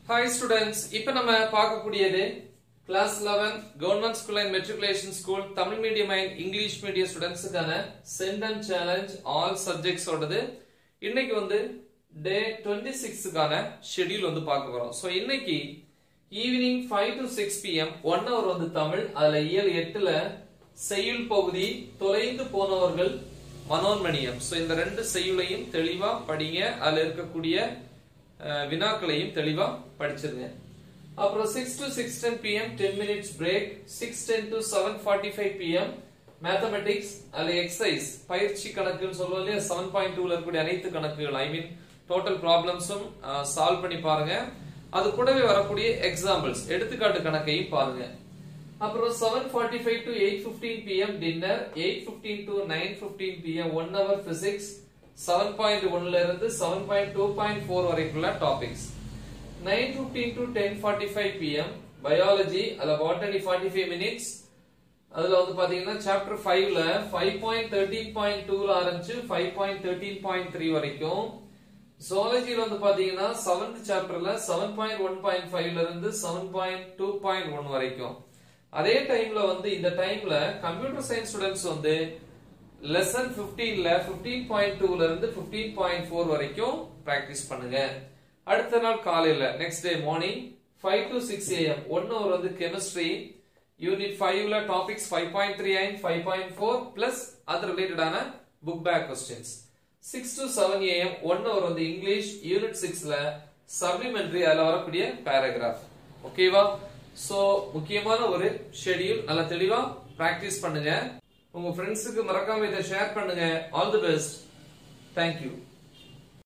hi students இப்போ நம்ம பார்க்கக்கூடியது class 11 government school and matriculation school Tamil medium and English medium ஸ்டூடெண்ட்ஸுக்கான cent and challenge all subjects ஓடது இன்னைக்கு வந்து டே டுவெண்ட்டி சிக்ஸுக்கான ஷெட்யூல் வந்து பார்க்க போறோம் ஸோ இன்னைக்கு evening five to six PM one hour வந்து தமிழ் அதுல இயல் எட்டுல செய்யுள் பகுதி தொலைந்து போனவர்கள் மனோன்மணியம் ஸோ இந்த ரெண்டு செய்யுளையும் தெளிவா படிங்க அதுல இருக்கக்கூடிய அஹ், வினாக்களையும் தெளிவா படிச்சிருங்க அப்புறம் six to six ten PM ten minutes break six ten to seven forty five PM mathematics அதுல எக்ஸசைஸ் பயிற்சி கணக்குன்னு சொல்லுவோம் இல்லையா செவன் பாயிண்ட் டூல இருக்கக்கூடிய அனைத்து கணக்குகள் ஐ மீன் டோட்டல் ப்ராப்ளம்ஸும் சால்வ் பண்ணி பாருங்க அது கூடவே வரக்கூடிய எக்ஸாம்பிள்ஸ் எடுத்துக்காட்டு கணக்கையும் பாருங்க அப்புறம் seven forty five to eight fifteen PM dinner eight fifteen to nine fifteen PM one hour physics seven point ஒன்ல இருந்து seven point two point four வரைக்குள்ள topics nine fifteen to ten forty five PM biology அதுல botany forty five minutes அதுல வந்து பாத்தீங்கன்னா chapter ஃபைவ்ல five point thirteen point டூல ஆரம்பிச்சு five point thirteen point three வரைக்கும் ஜுவாலஜில வந்து பாத்தீங்கன்னா செவன்த் சாப்டர்ல செவன் பாயிண்ட் ஒன் பாயிண்ட் ஃபைவ்ல இருந்து seven point two point one வரைக்கும் அதே டைம்ல வந்து இந்த டைம்ல கம்ப்யூட்டர் சயின்ஸ் ஸ்டூடெண்ட்ஸ் வந்து லெசன் 15ல 15.2 பாயிண்ட் டூல இருந்து 15.4 பாயிண்ட் ஃபோர் வரைக்கும் பிராக்டிஸ் பண்ணுங்க அடுத்த நாள் காலையில next day morning five to six AM one hour வந்து கெமிஸ்ட்ரி யூனிட் ஃபைவ்ல topics five point three and five point four plus அது ரிலேட்டடான book back questions six to seven AM one hour வந்து இங்கிலீஷ் யூனிட் சிக்ஸ்ல supplementary அதுல வரக்கூடிய paragraph ஓகேவா so முக்கியமான ஒரு ஷெட்யூல் நல்லா தெளிவா பிராக்டிஸ் பண்ணுங்க உங்க ஃப்ரெண்ட்ஸுக்கு மறக்காம இதை ஷேர் பண்ணுங்க ஆல் தி பெஸ்ட் தேங்க்யூ